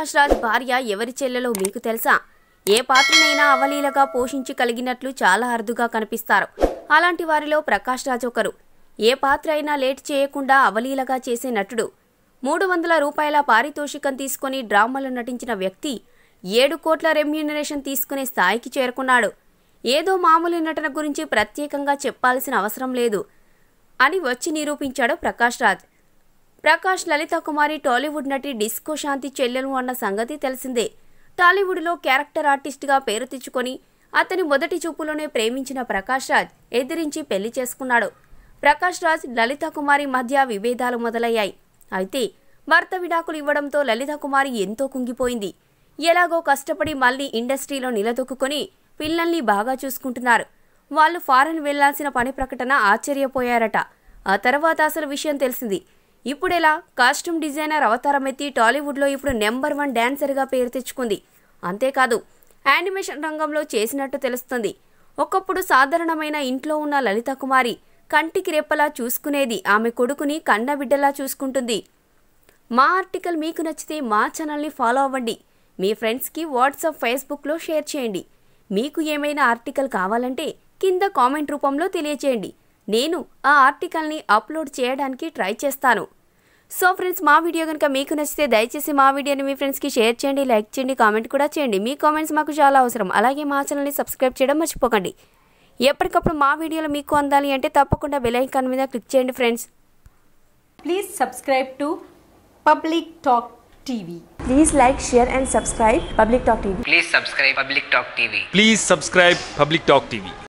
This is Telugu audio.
ప్రకాష్ రాజ్ భార్య ఎవరి చెల్లెలో మీకు తెలుసా ఏ పాత్రనైనా అవలీలగా పోషించి కలిగినట్లు చాలా అరుదుగా కనిపిస్తారు అలాంటి వారిలో ప్రకాష్ రాజ్ ఒకరు ఏ పాత్ర అయినా లేట్ చేయకుండా అవలీలగా చేసే నటుడు మూడు వందల రూపాయల పారితోషికం తీసుకుని డ్రామాలో నటించిన వ్యక్తి ఏడు కోట్ల రెమ్యూనరేషన్ తీసుకునే స్థాయికి చేరుకున్నాడు ఏదో మామూలు నటన గురించి ప్రత్యేకంగా చెప్పాల్సిన అవసరం లేదు అని వచ్చి నిరూపించాడు ప్రకాష్ రాజ్ ప్రకాష్ లలిత కుమారి టాలీవుడ్ నటి డిస్కో శాంతి చెల్లెలు అన్న సంగతి తెలిసిందే టాలీవుడ్లో క్యారెక్టర్ ఆర్టిస్ట్గా పేరు తెచ్చుకొని అతని మొదటి చూపులోనే ప్రేమించిన ప్రకాష్ రాజ్ ఎదిరించి పెళ్లి చేసుకున్నాడు ప్రకాష్ రాజ్ లలిత కుమారి మధ్య విభేదాలు మొదలయ్యాయి అయితే భర్త విడాకులు ఇవ్వడంతో లలిత కుమారి ఎంతో కుంగిపోయింది ఎలాగో కష్టపడి మళ్ళీ ఇండస్ట్రీలో నిలదొక్కుని పిల్లల్ని బాగా చూసుకుంటున్నారు వాళ్ళు ఫారెన్ వెళ్లాల్సిన పని ప్రకటన ఆశ్చర్యపోయారట ఆ తర్వాత అసలు విషయం తెలిసింది ఇప్పుడెలా కాస్ట్యూమ్ డిజైనర్ అవతారం ఎత్తి టాలీవుడ్లో ఇప్పుడు నెంబర్ వన్ డాన్సర్గా పేరు తెచ్చుకుంది అంతేకాదు యానిమేషన్ రంగంలో చేసినట్టు తెలుస్తుంది ఒకప్పుడు సాధారణమైన ఇంట్లో ఉన్న లలిత కుమారి కంటికి రెప్పలా చూసుకునేది ఆమె కొడుకుని కన్నబిడ్డలా చూసుకుంటుంది మా ఆర్టికల్ మీకు నచ్చితే మా ఛానల్ని ఫాలో అవ్వండి మీ ఫ్రెండ్స్కి వాట్సాప్ ఫేస్బుక్లో షేర్ చేయండి మీకు ఏమైనా ఆర్టికల్ కావాలంటే కింద కామెంట్ రూపంలో తెలియచేయండి నేను ఆ ఆర్టికల్ని అప్లోడ్ చేయడానికి ట్రై చేస్తాను సో ఫ్రెండ్స్ మా వీడియో కనుక మీకు నచ్చితే దయచేసి మా వీడియోని మీ ఫ్రెండ్స్కి షేర్ చేయండి లైక్ చేయండి కామెంట్ కూడా చేయండి మీ కామెంట్స్ మాకు చాలా అవసరం అలాగే మా ఛానల్ని సబ్స్క్రైబ్ చేయడం మర్చిపోకండి ఎప్పటికప్పుడు మా వీడియోలు మీకు అందాలి అంటే తప్పకుండా బెల్ ఐకాన్ మీద క్లిక్ చేయండి friends Please subscribe to Public Talk TV. Please like, share and subscribe Public Talk TV. Please subscribe Public Talk TV. Please subscribe Public Talk TV.